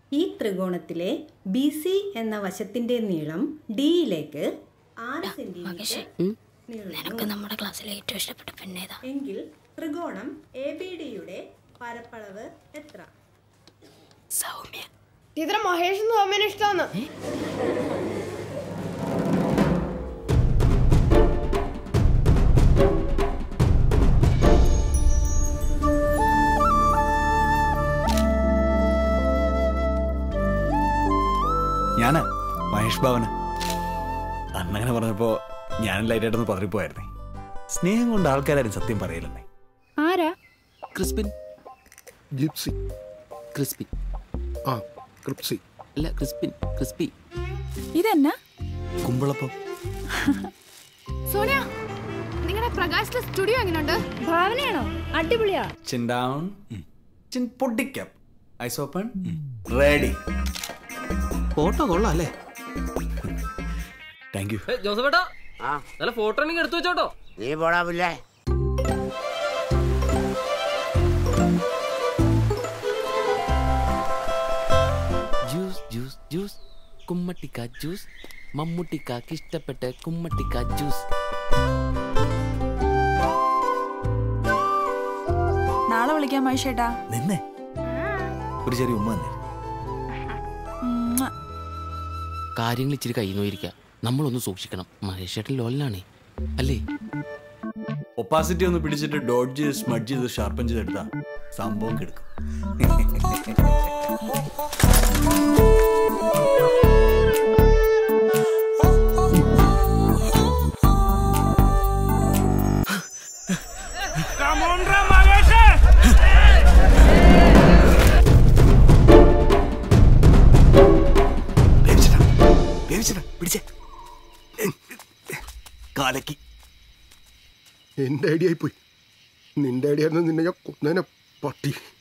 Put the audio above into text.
ഈ ത്രികോണത്തിലെ B C എന്ന വശത്തിന്റെ നീളം ഡിയിലേക്ക് ആറ് സെന്റിമീറ്റർ നീളുന്നു നിനക്ക് നമ്മുടെ ക്ലാസ്സിലെ ഏറ്റവും ഇഷ്ടപ്പെട്ട പെണ്ണേതാ എങ്കിൽ ത്രികോണം എ ബി ഡിയുടെ പരപ്പളവ് എത്ര സൗമ്യ ടീച്ചറെ മഹേഷ് സൗമ്യനെ ഇഷ്ടമാണ് ഞാന് മഹേഷ് ഭവന് അന്നങ്ങനെ പറഞ്ഞപ്പോ ഞാൻ ലൈറ്റായിട്ടൊന്ന് പതറിപ്പോയായിരുന്നേ സ്നേഹം കൊണ്ട് ആൾക്കാരും സത്യം പറയില്ലെന്നേ ആരാ ക്രിസ്പിൻ ജിപ്സി ക്രിസ്പി ആ ക്രിപ്സി അല്ല ക്രിസ്പിൻ ക്രിസ്പി ഇതെന്നാ കുമ്പളപ്പം സോനിയ നിങ്ങളുടെ പ്രകാശിലെ സ്റ്റുഡിയോ എങ്ങനെയുണ്ട് ഭാവനയാണോ അടിപൊളിയാ ചിൻ ഡൗൺ ചിൻ പൊട്ടിക്കാം ഐസ് ഓപ്പൺ റെഡി ഫോട്ടോ കൊള്ളാം അല്ലേ താങ്ക് യു ജോസഫേട്ടാ നല്ല ഫോട്ടോ ഉണ്ടെങ്കിൽ എടുത്തു വെച്ചോട്ടോ നീ പോടാ പുല്ലേ ജ്യൂസ് ജ്യൂസ് ജ്യൂസ് കുമ്മട്ടിക്ക ജ്യൂസ് മമ്മൂട്ടിക്കാക്ക് ഇഷ്ടപ്പെട്ട കുമ്മട്ടിക്ക ജ്യൂസ് നാളെ വിളിക്കാം മഹേഷേട്ടാ നിന്നെ ഒരു ചെറിയ ഉമ്മ തന്നെ കാര്യങ്ങൾ ഇച്ചിരി കൈ നോയിരിക്കാം നമ്മളൊന്ന് സൂക്ഷിക്കണം മഹേഷ് ചേട്ടൻ ലോലിനാണേ അല്ലേ ഒപ്പാസിറ്റി ഒന്ന് പിടിച്ചിട്ട് ഡോഡ്ജ് സ്മഡ്ജ് ചെയ്ത് ഷാർപ്പൻ ചെയ്തെടുത്താ സംഭവം കിടക്കും പിടിച്ചേ കാലക്കി എന്റെ ഐഡിയ ആയിപ്പോയി നിന്റെ ഐഡിയ ആയിരുന്നു നിന്നെ ഞാൻ കൊന്നേനെ പട്ടി